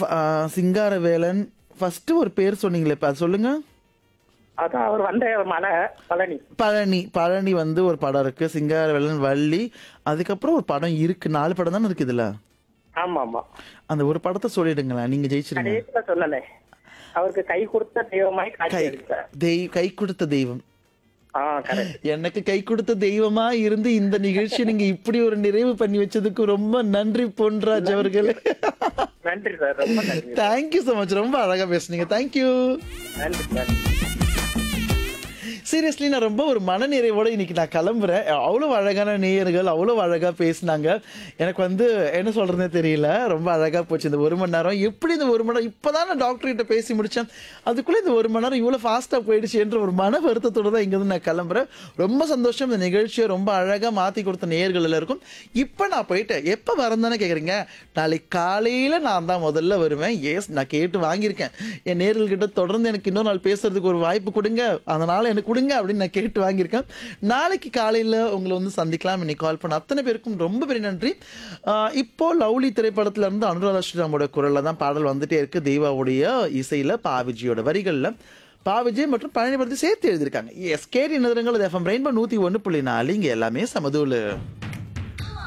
ஃப- ஆ, சிங்காரவேலன் ஃபர்ஸ்ட் ஒரு பேர் சொன்னீங்களே இப்ப அது சொல்லுங்க அதான் அவர் வந்த மலை பழனி பழனி பழனி வந்து ஒரு படம் இருக்கு சிங்காரவேலன் வள்ளி அதுக்கப்புறம் ஒரு படம் இருக்கு நாலு படம் தானே இருக்கு இதுல ஆமா ஆமா அந்த ஒரு படத்தை சொல்லிடுங்களேன் நீங்க ஜெயிச்சிருங்க கடைசியில சொன்னனே அவருக்கு கை கொடுத்த தெய்வமாய் காட்சி கை அளித்தார். தெய் கை கொடுத்த தெய்வம் ஆ கரெக்ட் எனக்கு கை கொடுத்த தெய்வமா இருந்து இந்த நிகழ்ச்சியை நீங்க இப்படி ஒரு நிறைவு பண்ணி வச்சதுக்கு ரொம்ப நன்றி பொன்ராஜ் அவர்களே நன்றி சார் ரொம்ப நன்றி தேங்க்யூ so மச் ரொம்ப அழகா பேசுனீங்க தேங்க்யூ நன்றி நன்றி சீரியஸ்லி நான் ரொம்ப ஒரு மனநிறைவோட இன்னைக்கு நான் கிளம்புறேன் அவ்வளோ அழகான நேயர்கள் அவ்வளோ அழகா பேசினாங்க எனக்கு வந்து என்ன சொல்றதுனே தெரியல ரொம்ப அழகா போச்சு இந்த ஒரு மணி நேரம் எப்படி இந்த ஒரு மணி நேரம் இப்போதான் நான் டாக்டர் கிட்ட பேசி முடிச்சேன் அதுக்குள்ள இந்த ஒரு மணி நேரம் இவ்வளோ ஃபாஸ்ட்டாக போயிடுச்சு என்ற ஒரு மன வருத்தத்தோட தான் இங்கேருந்து நான் கிளம்புறேன் ரொம்ப சந்தோஷம் இந்த நிகழ்ச்சியை ரொம்ப அழகா மாத்தி கொடுத்த நேயர்கள் எல்லாருக்கும் இப்போ நான் போயிட்டேன் எப்போ வரந்தானே கேட்குறீங்க நாளைக்கு காலையில நான் தான் முதல்ல வருவேன் எஸ் நான் கேட்டு வாங்கியிருக்கேன் என் நேர்கள்கிட்ட தொடர்ந்து எனக்கு இன்னொரு நாள் பேசுறதுக்கு ஒரு வாய்ப்பு கொடுங்க அதனால எனக்கு கொடுங்க அப்படின்னு நான் கேட்டு வாங்கியிருக்கேன் நாளைக்கு காலையில் உங்களை வந்து சந்திக்கலாம் இன்னைக்கு கால் பண்ண அத்தனை பேருக்கும் ரொம்ப பெரிய நன்றி ஆஹ் இப்போ லவ்லி திரைப்படத்துல இருந்து அனுராதா ஸ்ரீராமோட குரல்ல தான் பாடல் வந்துட்டே இருக்கு தெய்வாவுடைய இசையில பாவிஜியோட வரிகள்ல பாவிஜி மற்றும் பழனி படத்தை சேர்த்து எழுதியிருக்காங்க எஸ் கேடி நிறுவனங்கள் எஃப்எம் ரெயின்போ நூத்தி ஒன்று புள்ளி நாலு இங்க எல்லாமே சமதூலு